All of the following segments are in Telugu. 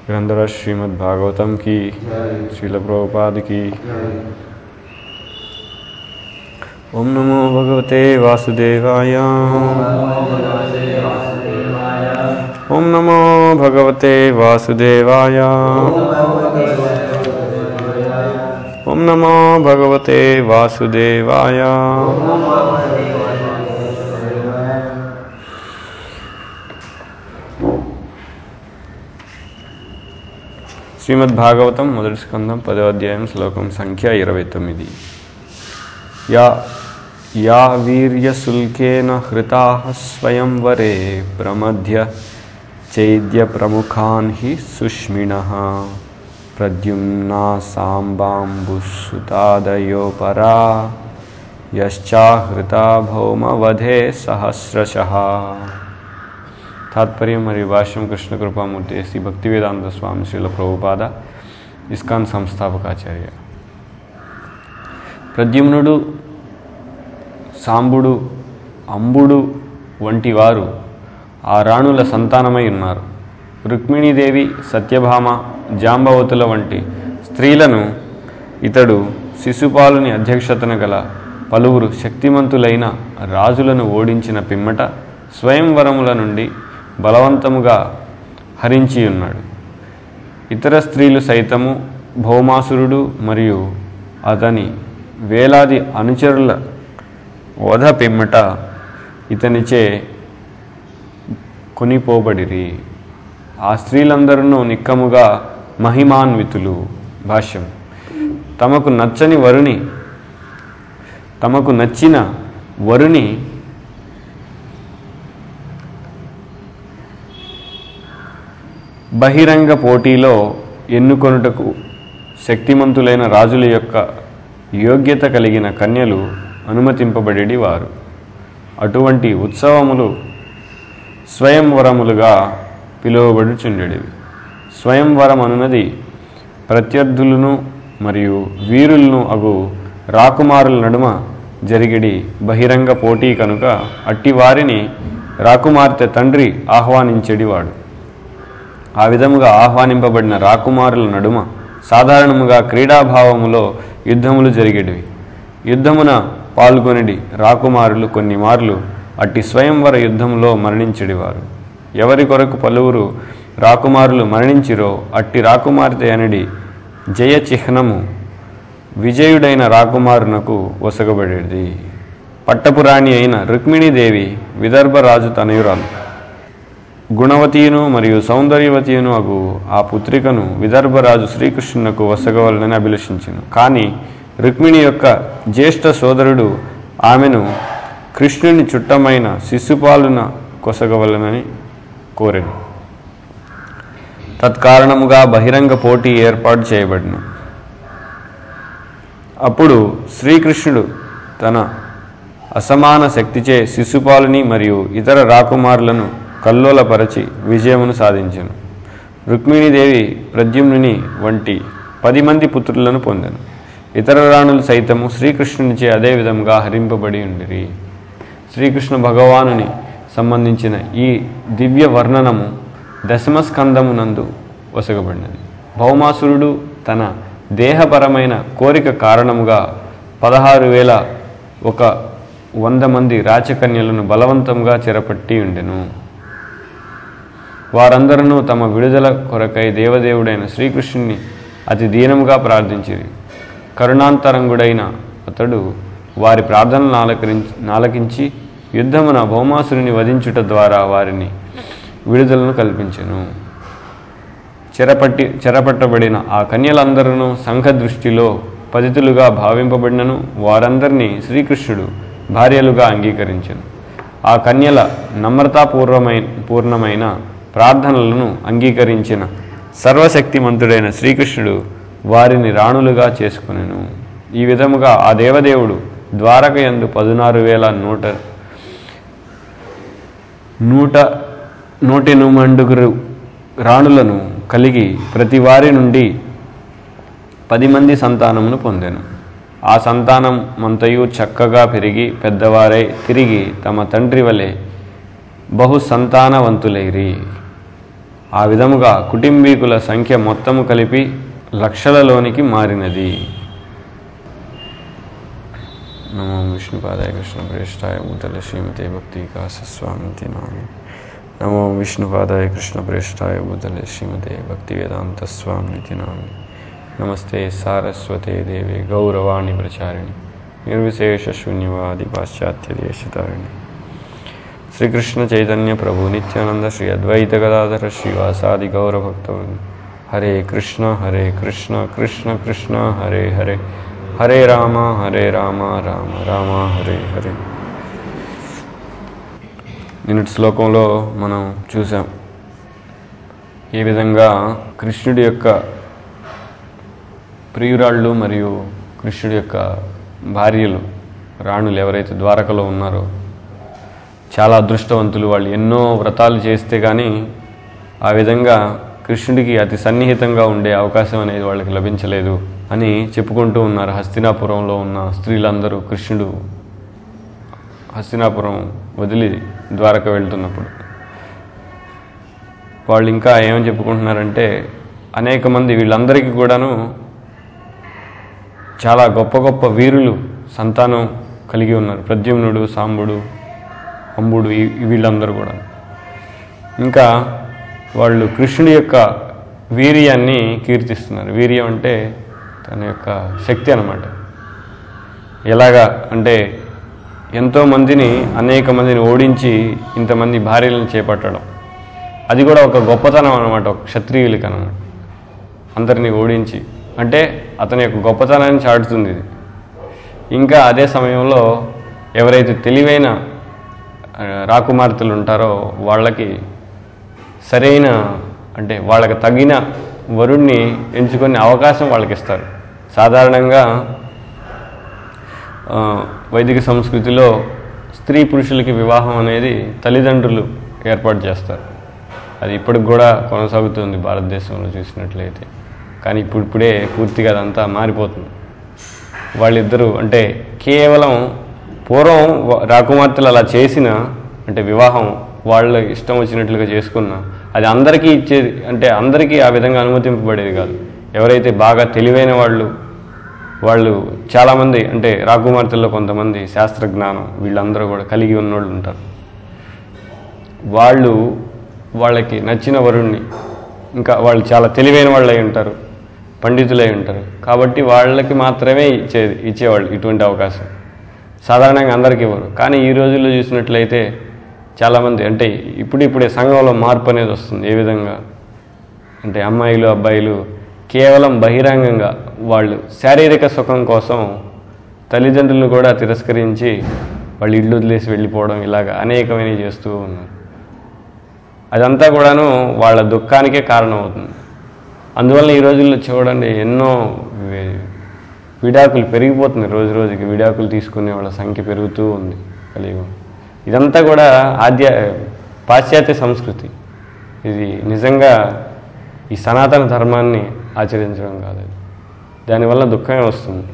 ग्रंथराज श्रीमद् भागवतम की श्रील प्रभुपाद की ओम नमो भगवते वासुदेवाय ओम नमो भगवते वासुदेवाय ओम नमो भगवते वासुदेवाय శ్రీమద్ భాగవతం మొదటి స్కందం పదో అధ్యాయం శ్లోకం సంఖ్య ఇరవై తొమ్మిది యా యా వీర్యశుల్కేన హృతా స్వయంవరే ప్రమధ్య చైద్య ప్రముఖాన్ హి సుష్మిణ ప్రద్యుమ్నా సాంబాంబుసుతాదయో పరా యశ్చాహృతా భౌమవధే సహస్రశః తాత్పర్యం మరియు భాష్యం కృష్ణ కృపామూర్తి శ్రీ భక్తివేదాంత స్వామి శ్రీల ప్రభుపాద ఇస్కాన్ సంస్థాపకాచార్య ప్రద్యుమ్నుడు సాంబుడు అంబుడు వంటి వారు ఆ రాణుల సంతానమై ఉన్నారు రుక్మిణీదేవి సత్యభామ జాంబవతుల వంటి స్త్రీలను ఇతడు శిశుపాలుని అధ్యక్షతన గల పలువురు శక్తిమంతులైన రాజులను ఓడించిన పిమ్మట స్వయంవరముల నుండి బలవంతముగా హరించి ఉన్నాడు ఇతర స్త్రీలు సైతము భౌమాసురుడు మరియు అతని వేలాది అనుచరుల వధ పిమ్మట ఇతనిచే కొనిపోబడిరి ఆ స్త్రీలందరూ నిక్కముగా మహిమాన్వితులు భాష్యం తమకు నచ్చని వరుని తమకు నచ్చిన వరుని బహిరంగ పోటీలో ఎన్నుకొనుటకు శక్తిమంతులైన రాజుల యొక్క యోగ్యత కలిగిన కన్యలు అనుమతింపబడి వారు అటువంటి ఉత్సవములు స్వయంవరములుగా పిలువబడుచుండెడివి స్వయంవరం అనున్నది ప్రత్యర్థులను మరియు వీరులను అగు రాకుమారుల నడుమ జరిగిడి బహిరంగ పోటీ కనుక అట్టి వారిని రాకుమార్తె తండ్రి ఆహ్వానించెడివాడు ఆ విధముగా ఆహ్వానింపబడిన రాకుమారుల నడుమ సాధారణముగా క్రీడాభావములో యుద్ధములు జరిగేటివి యుద్ధమున పాల్గొనిడి రాకుమారులు కొన్ని మార్లు అట్టి స్వయంవర యుద్ధములో మరణించెడివారు ఎవరి కొరకు పలువురు రాకుమారులు మరణించిరో అట్టి రాకుమార్తె అనడి జయ చిహ్నము విజయుడైన రాకుమారునకు ఒసగబడేది పట్టపురాణి అయిన రుక్మిణీదేవి విదర్భరాజు తనయురాలు గుణవతీయును మరియు సౌందర్యవతీయును అగు ఆ పుత్రికను విదర్భరాజు శ్రీకృష్ణునకు వసగవలనని అభిలషించను కానీ రుక్మిణి యొక్క జ్యేష్ఠ సోదరుడు ఆమెను కృష్ణుని చుట్టమైన శిశుపాలున కొసగవలనని కోరెను తత్కారణముగా బహిరంగ పోటీ ఏర్పాటు చేయబడిన అప్పుడు శ్రీకృష్ణుడు తన అసమాన శక్తిచే శిశుపాలుని మరియు ఇతర రాకుమారులను కల్లోలపరచి విజయమును సాధించెను రుక్మిణీదేవి ప్రద్యుమ్నుని వంటి పది మంది పుత్రులను పొందెను ఇతర రాణులు సైతము శ్రీకృష్ణునిచే అదే విధంగా హరింపబడి ఉండిరి శ్రీకృష్ణ భగవానుని సంబంధించిన ఈ దివ్య వర్ణనము దశమస్కందమునందు వసగబడినది భౌమాసురుడు తన దేహపరమైన కోరిక కారణముగా పదహారు వేల ఒక వంద మంది రాచకన్యలను బలవంతంగా చెరపట్టి ఉండెను వారందరూ తమ విడుదల కొరకై దేవదేవుడైన శ్రీకృష్ణుని అతి దీనముగా ప్రార్థించిరి కరుణాంతరంగుడైన అతడు వారి ప్రార్థనలు నాలకరించి నాలకించి యుద్ధమున భౌమాసురుని వధించుట ద్వారా వారిని విడుదలను కల్పించెను చెరపట్టి చెరపట్టబడిన ఆ కన్యలందరూ సంఘ దృష్టిలో పతితులుగా భావింపబడినను వారందరినీ శ్రీకృష్ణుడు భార్యలుగా అంగీకరించెను ఆ కన్యల నమ్రతాపూర్వమైన పూర్ణమైన ప్రార్థనలను అంగీకరించిన సర్వశక్తిమంతుడైన శ్రీకృష్ణుడు వారిని రాణులుగా చేసుకునెను ఈ విధముగా ఆ దేవదేవుడు ద్వారకయందు పదునారు వేల నూట నూట నూటెనుమండుగురు రాణులను కలిగి ప్రతి వారి నుండి పది మంది సంతానమును పొందెను ఆ సంతానం మంతయు చక్కగా పెరిగి పెద్దవారై తిరిగి తమ తండ్రి వలె బహు సంతానవంతులైరి ఆ విధముగా కుటుంబీకుల సంఖ్య మొత్తము కలిపి లక్షలలోనికి మారినది నమో విష్ణుపాదాయ కృష్ణ ప్రేష్టాయ భూతల శ్రీమతే భక్తి వికాస స్వామితి నామి నమో విష్ణుపాదాయ కృష్ణ ప్రేష్టాయ భూతల శ్రీమతే భక్తి వేదాంత స్వామితి నామి నమస్తే సారస్వతే దేవే గౌరవాణి ప్రచారిణి నిర్విశేష శూన్యవాది పాశ్చాత్య దేశతారిణి శ్రీకృష్ణ చైతన్య ప్రభు నిత్యానంద శ్రీ అద్వైత గదాధర శ్రీవాసాది గౌరభక్తవృంద హరే కృష్ణ హరే కృష్ణ కృష్ణ కృష్ణ హరే హరే హరే రామ హరే రామ రామ రామ హరే హరే నిన్నటి శ్లోకంలో మనం చూసాం ఏ విధంగా కృష్ణుడి యొక్క ప్రియురాళ్ళు మరియు కృష్ణుడి యొక్క భార్యలు రాణులు ఎవరైతే ద్వారకలో ఉన్నారో చాలా అదృష్టవంతులు వాళ్ళు ఎన్నో వ్రతాలు చేస్తే కానీ ఆ విధంగా కృష్ణుడికి అతి సన్నిహితంగా ఉండే అవకాశం అనేది వాళ్ళకి లభించలేదు అని చెప్పుకుంటూ ఉన్నారు హస్తినాపురంలో ఉన్న స్త్రీలందరూ కృష్ణుడు హస్తినాపురం వదిలి ద్వారక వెళ్తున్నప్పుడు వాళ్ళు ఇంకా ఏమని చెప్పుకుంటున్నారంటే అనేక మంది వీళ్ళందరికీ కూడాను చాలా గొప్ప గొప్ప వీరులు సంతానం కలిగి ఉన్నారు ప్రద్యుమ్నుడు సాంబుడు అంబుడు ఈ- వీళ్ళందరూ కూడా ఇంకా వాళ్ళు కృష్ణుడి యొక్క వీర్యాన్ని కీర్తిస్తున్నారు వీర్యం అంటే తన యొక్క శక్తి అన్నమాట ఎలాగా అంటే ఎంతో మందిని అనేక మందిని ఓడించి ఇంతమంది భార్యలను చేపట్టడం అది కూడా ఒక గొప్పతనం అనమాట ఒక క్షత్రియులకి అనమాట అందరినీ ఓడించి అంటే అతని యొక్క గొప్పతనాన్ని చాటుతుంది ఇది ఇంకా అదే సమయంలో ఎవరైతే తెలివైన ఆ, రాకుమార్తెలు ఉంటారో వాళ్ళకి సరైన అంటే వాళ్ళకి తగిన వరుణ్ణి ఎంచుకునే అవకాశం వాళ్ళకి ఇస్తారు సాధారణంగా ఆ, వైదిక సంస్కృతిలో స్త్రీ పురుషులకి వివాహం అనేది తల్లిదండ్రులు ఏర్పాటు చేస్తారు అది ఇప్పటికి కూడా కొనసాగుతుంది భారతదేశంలో చూసినట్లయితే కానీ ఇప్పుడు ఇప్పుడే పూర్తిగా అదంతా మారిపోతుంది వాళ్ళిద్దరూ అంటే కేవలం పూర్వం వ- రాకుమార్తెలు అలా చేసిన అంటే వివాహం వాళ్ళ ఇష్టం వచ్చినట్లుగా చేసుకున్న అది అందరికీ ఇచ్చేది అంటే అందరికీ ఆ విధంగా అనుమతింపబడేది కాదు ఎవరైతే బాగా తెలివైన వాళ్ళు వాళ్ళు చాలామంది అంటే రాకుమార్తెల్లో కొంతమంది శాస్త్రజ్ఞానం వీళ్ళందరూ కూడా కలిగి ఉన్నోళ్ళు ఉంటారు వాళ్ళు వాళ్ళకి నచ్చిన వరుణ్ణి ఇంకా వాళ్ళు చాలా తెలివైన వాళ్ళు అయి ఉంటారు పండితులై ఉంటారు కాబట్టి వాళ్ళకి మాత్రమే ఇచ్చేది ఇచ్చేవాళ్ళు ఇటువంటి అవకాశం సాధారణంగా అందరికీ ఇవ్వరు కానీ ఈ రోజుల్లో చూసినట్లయితే చాలామంది అంటే ఇప్పుడు ఇప్పుడే సంఘంలో మార్పు అనేది వస్తుంది ఏ విధంగా అంటే అమ్మాయిలు అబ్బాయిలు కేవలం బహిరంగంగా వాళ్ళు శారీరక సుఖం కోసం తల్లిదండ్రులను కూడా తిరస్కరించి వాళ్ళు ఇల్లు వదిలేసి వెళ్ళిపోవడం ఇలాగ అనేకమైనవి చేస్తూ ఉన్నారు అదంతా కూడాను వాళ్ళ దుఃఖానికే కారణం అవుతుంది అందువల్ల ఈ రోజుల్లో చూడండి ఎన్నో వి- విడాకులు పెరిగిపోతుంది రోజు రోజుకి విడాకులు తీసుకునే వాళ్ళ సంఖ్య పెరుగుతూ ఉంది కలియుగం ఇదంతా కూడా ఆద్య పాశ్చాత్య సంస్కృతి ఇది నిజంగా ఈ సనాతన ధర్మాన్ని ఆచరించడం కాదు ఇది. దానివల్ల దుఃఖమే వస్తుంది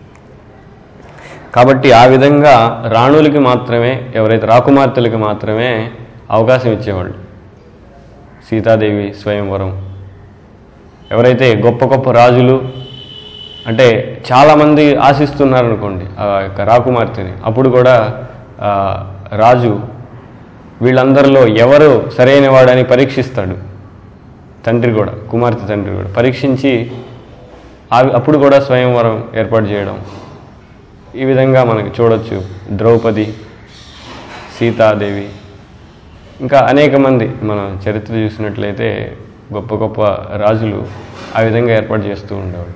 కాబట్టి ఆ విధంగా రాణులకి మాత్రమే ఎవరైతే రాకుమార్తెలకి మాత్రమే అవకాశం ఇచ్చేవాళ్ళు సీతాదేవి స్వయంవరం ఎవరైతే గొప్ప గొప్ప రాజులు అంటే చాలామంది ఆశిస్తున్నారనుకోండి ఆ యొక్క రాకుమార్తెని అప్పుడు కూడా ఆ, రాజు వీళ్ళందరిలో ఎవరు సరైన వాడని పరీక్షిస్తాడు తండ్రి కూడా కుమార్తె తండ్రి కూడా పరీక్షించి ఆ- అప్పుడు కూడా స్వయంవరం ఏర్పాటు చేయడం ఈ విధంగా మనకి చూడొచ్చు ద్రౌపది సీతాదేవి ఇంకా అనేక మంది మనం చరిత్ర చూసినట్లయితే గొప్ప గొప్ప రాజులు ఆ విధంగా ఏర్పాటు చేస్తూ ఉండేవాడు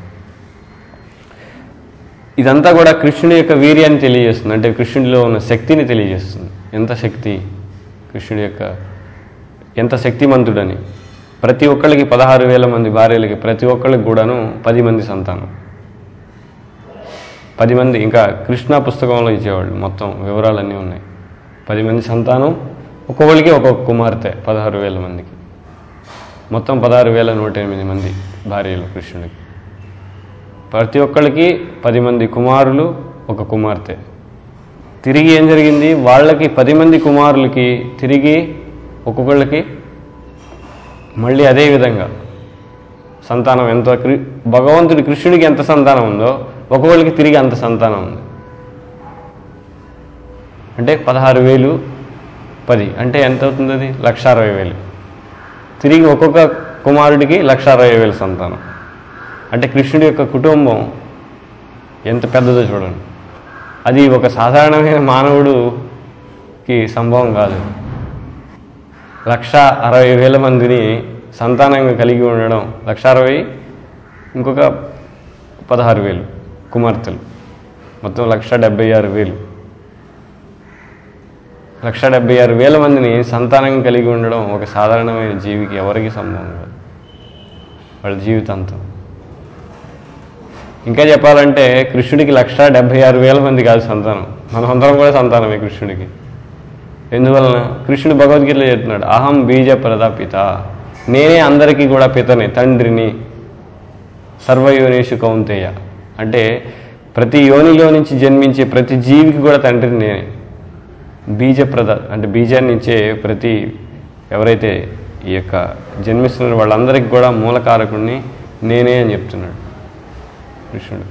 ఇదంతా కూడా కృష్ణుడి యొక్క వీర్యాన్ని తెలియజేస్తుంది అంటే కృష్ణుడిలో ఉన్న శక్తిని తెలియజేస్తుంది ఎంత శక్తి కృష్ణుడి యొక్క ఎంత శక్తిమంతుడని ప్రతి ఒక్కళ్ళకి పదహారు వేల మంది భార్యలకి ప్రతి ఒక్కళ్ళకి కూడాను పది మంది సంతానం పది మంది ఇంకా కృష్ణ పుస్తకంలో ఇచ్చేవాళ్ళు మొత్తం వివరాలన్నీ ఉన్నాయి పది మంది సంతానం ఒక్కొక్కరికి ఒక్కొక్క కుమార్తె పదహారు వేల మందికి మొత్తం పదహారు వేల నూట ఎనిమిది మంది భార్యలు కృష్ణుడికి ప్రతి ఒక్కళ్ళకి పది మంది కుమారులు ఒక కుమార్తె తిరిగి ఏం జరిగింది వాళ్ళకి పది మంది కుమారులకి తిరిగి ఒక్కొక్కళ్ళకి మళ్ళీ అదే విధంగా సంతానం ఎంత కృ- భగవంతుడి కృష్ణుడికి ఎంత సంతానం ఉందో ఒక్కొక్కరికి తిరిగి అంత సంతానం ఉంది అంటే పదహారు వేలు పది అంటే ఎంత అవుతుంది అది లక్ష అరవై వేలు తిరిగి ఒక్కొక్క కుమారుడికి లక్ష అరవై వేలు సంతానం అంటే కృష్ణుడి యొక్క కుటుంబం ఎంత పెద్దదో చూడండి అది ఒక సాధారణమైన మానవుడుకి సంభవం కాదు లక్ష అరవై వేల మందిని సంతానంగా కలిగి ఉండడం లక్ష అరవై ఇంకొక పదహారు వేలు కుమార్తెలు మొత్తం లక్ష డెబ్బై ఆరు వేలు లక్ష డెబ్బై ఆరు వేల మందిని సంతానంగా కలిగి ఉండడం ఒక సాధారణమైన జీవికి ఎవరికి సంభవం కాదు వాళ్ళ జీవితాంతం ఇంకా చెప్పాలంటే కృష్ణుడికి లక్ష డెబ్బై ఆరు వేల మంది కాదు సంతానం మనమందరం కూడా సంతానమే కృష్ణుడికి ఎందువలన కృష్ణుడు భగవద్గీతలో చెప్తున్నాడు అహం బీజ ప్రదాపిత నేనే అందరికీ కూడా పితని తండ్రిని సర్వయోనేషు కౌంతేయ అంటే ప్రతి యోనిలో నుంచి జన్మించే ప్రతి జీవికి కూడా తండ్రిని నేనే బీజప్రద అంటే బీజాన్ని ఇచ్చే ప్రతి ఎవరైతే ఈ యొక్క జన్మిస్తున్నారో వాళ్ళందరికీ కూడా మూలకారకుడిని నేనే అని చెప్తున్నాడు కృష్ణుడు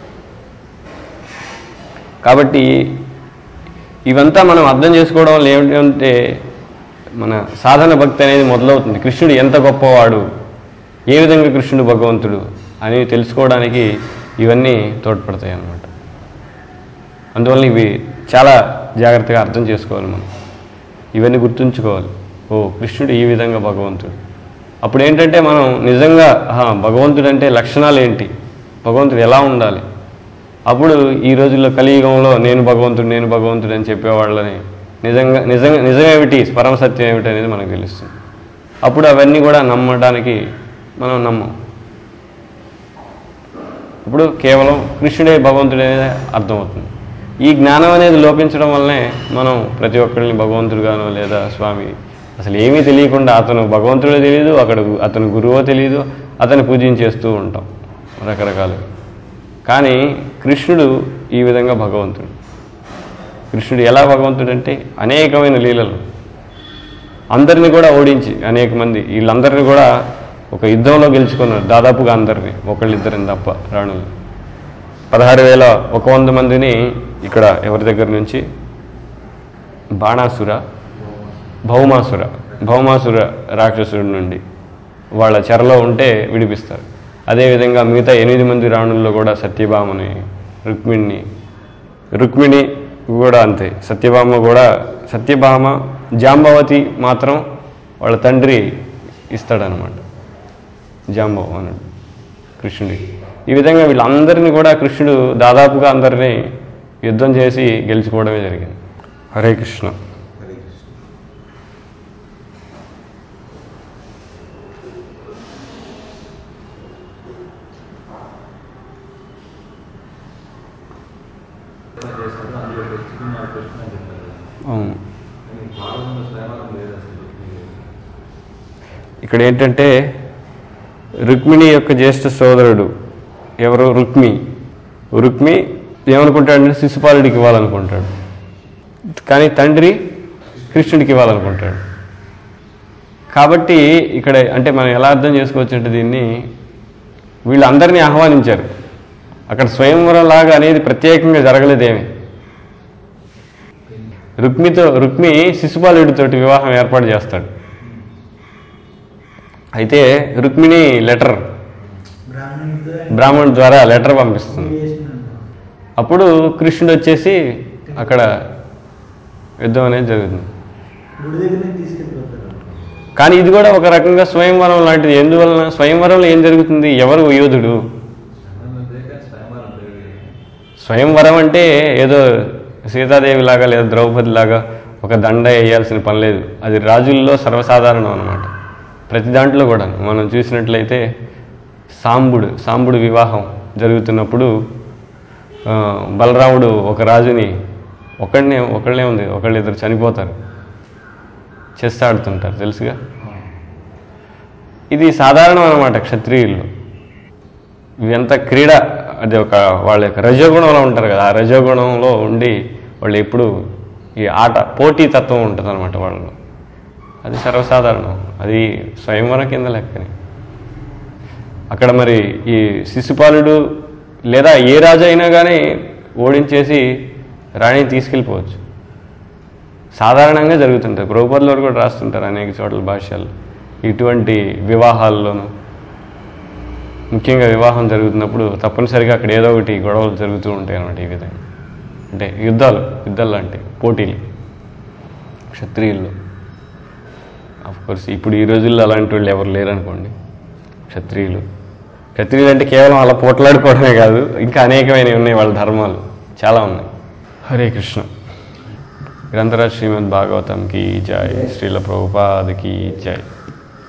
కాబట్టి ఇవంతా మనం అర్థం చేసుకోవడం వల్ల ఏమిటంటే మన సాధన భక్తి అనేది మొదలవుతుంది కృష్ణుడు ఎంత గొప్పవాడు ఏ విధంగా కృష్ణుడు భగవంతుడు అని తెలుసుకోవడానికి ఇవన్నీ తోడ్పడతాయి అన్నమాట అందువల్ల ఇవి చాలా జాగ్రత్తగా అర్థం చేసుకోవాలి మనం ఇవన్నీ గుర్తుంచుకోవాలి ఓ కృష్ణుడు ఈ విధంగా భగవంతుడు అప్పుడు ఏంటంటే మనం నిజంగా ఆహా, భగవంతుడు అంటే లక్షణాలు ఏంటి భగవంతుడు ఎలా ఉండాలి అప్పుడు ఈ రోజుల్లో కలియుగంలో నేను భగవంతుడు నేను భగవంతుడు అని చెప్పేవాళ్ళని నిజంగా నిజంగా నిజమేమిటి పరమ సత్యం ఏమిటి అనేది మనకు తెలుస్తుంది అప్పుడు అవన్నీ కూడా నమ్మడానికి మనం నమ్మం ఇప్పుడు కేవలం కృష్ణుడే భగవంతుడే అనేది అర్థమవుతుంది ఈ జ్ఞానం అనేది లోపించడం వల్లనే మనం ప్రతి ఒక్కరిని భగవంతుడుగానో లేదా స్వామి అసలు ఏమీ తెలియకుండా అతను భగవంతుడో తెలియదు అక్కడ అతను గురువో తెలియదు అతన్ని పూజించేస్తూ ఉంటాం రకరకాలుగా కానీ కృష్ణుడు ఈ విధంగా భగవంతుడు కృష్ణుడు ఎలా భగవంతుడు అంటే అనేకమైన లీలలు అందరిని కూడా ఓడించి అనేక మంది వీళ్ళందరినీ కూడా ఒక యుద్ధంలో గెలుచుకున్నారు దాదాపుగా అందరినీ ఒకళ్ళిద్దరిని తప్ప రాణులు పదహారు వేల ఒక వంద మందిని ఇక్కడ ఎవరి దగ్గర నుంచి బాణాసుర భౌమాసుర భౌమాసుర రాక్షసుడి నుండి వాళ్ళ చెరలో ఉంటే విడిపిస్తారు అదేవిధంగా మిగతా ఎనిమిది మంది రాణుల్లో కూడా సత్యభామని రుక్మిణిని రుక్మిణి కూడా అంతే సత్యభామ కూడా సత్యభామ జాంబవతి మాత్రం వాళ్ళ తండ్రి ఇస్తాడనమాట జాంబవనుడు కృష్ణుడికి ఈ విధంగా వీళ్ళందరినీ కూడా కృష్ణుడు దాదాపుగా అందరినీ యుద్ధం చేసి గెలుచుకోవడమే జరిగింది హరే కృష్ణ హరే కృష్ణ చేశారు అందులో పెట్టుకున్న కృష్ణ అని చెప్పారు అవును కానీ భారతంలో శ్రేమలం లేదు అసలు ఇక్కడ ఏంటంటే రుక్మిణి యొక్క జ్యేష్ఠ సోదరుడు ఎవరు రుక్మి రుక్మి ఏమనుకుంటాడంటే శిశుపాలుడికి ఇవ్వాలనుకుంటాడు కానీ తండ్రి కృష్ణుడికి ఇవ్వాలనుకుంటాడు కాబట్టి ఇక్కడ అంటే మనం ఎలా అర్థం చేసుకోవచ్చు అంటే దీన్ని వీళ్ళందరినీ ఆహ్వానించారు అక్కడ స్వయంవరం లాగా అనేది ప్రత్యేకంగా జరగలేదేమి రుక్మితో రుక్మి శిశుపాలుడితోటి వివాహం ఏర్పాటు చేస్తాడు అయితే రుక్మిణి లెటర్ బ్రాహ్మణుడి ద్వారా లెటర్ పంపిస్తుంది అప్పుడు కృష్ణుడు వచ్చేసి అక్కడ యుద్ధం అనేది జరుగుతుంది గుడి దగ్గరనే తీసుకెళ్ళిపోతారు కానీ ఇది కూడా ఒక రకంగా స్వయంవరం లాంటిది ఎందువలన స్వయంవరంలో ఏం జరుగుతుంది ఎవరు యోధుడు శ్రేమలం లేక శ్రేమలం లేదు స్వయంవరం అంటే ఏదో సీతాదేవి లాగా లేదా ద్రౌపది లాగా ఒక దండ వేయాల్సిన పని లేదు అది రాజుల్లో సర్వసాధారణం అనమాట ప్రతి దాంట్లో కూడా మనం చూసినట్లయితే సాంబుడు సాంబుడు వివాహం జరుగుతున్నప్పుడు ఆ, బలరాముడు ఒక రాజుని ఒకడినే ఒకళ్ళే ఉంది ఒకళ్ళిద్దరు చనిపోతారు చెస్ ఆడుతుంటారు తెలుసుగా ఇది సాధారణం అనమాట క్షత్రియుల్లో ఇదంతా క్రీడ అది ఒక వాళ్ళ యొక్క రజోగుణంలో ఉంటారు కదా ఆ రజోగుణంలో ఉండి వాళ్ళు ఎప్పుడు ఈ ఆట పోటీ తత్వం ఉంటుంది అనమాట వాళ్ళలో అది సర్వసాధారణం అది స్వయంవరం కింద లెక్కనే అక్కడ మరి ఈ శిశుపాలుడు లేదా ఏ రాజు అయినా కానీ ఓడించేసి రాణిని తీసుకెళ్ళిపోవచ్చు సాధారణంగా జరుగుతుంటాయి ప్రభుపదులు కూడా రాస్తుంటారు అనేక చోట్ల భాష్యాలు ఇటువంటి వివాహాల్లోనూ ముఖ్యంగా వివాహం జరుగుతున్నప్పుడు తప్పనిసరిగా అక్కడ ఏదో ఒకటి గొడవలు జరుగుతూ ఉంటాయి అన్నమాట ఈ విధంగా అంటే యుద్ధాలు యుద్ధాలు లాంటివి పోటీలు క్షత్రియుల్లో కోర్స్ ఇప్పుడు ఈ రోజుల్లో అలాంటి వాళ్ళు ఎవరు లేరనుకోండి క్షత్రియులు క్షత్రియులు అంటే కేవలం అలా పోట్లాడుకోవడమే కాదు ఇంకా అనేకమైనవి ఉన్నాయి వాళ్ళ ధర్మాలు చాలా ఉన్నాయి హరే కృష్ణ గ్రంథరాజ్ శ్రీమద్ భాగవతం కి జై శ్రీల ప్రభుపాద్ కి జై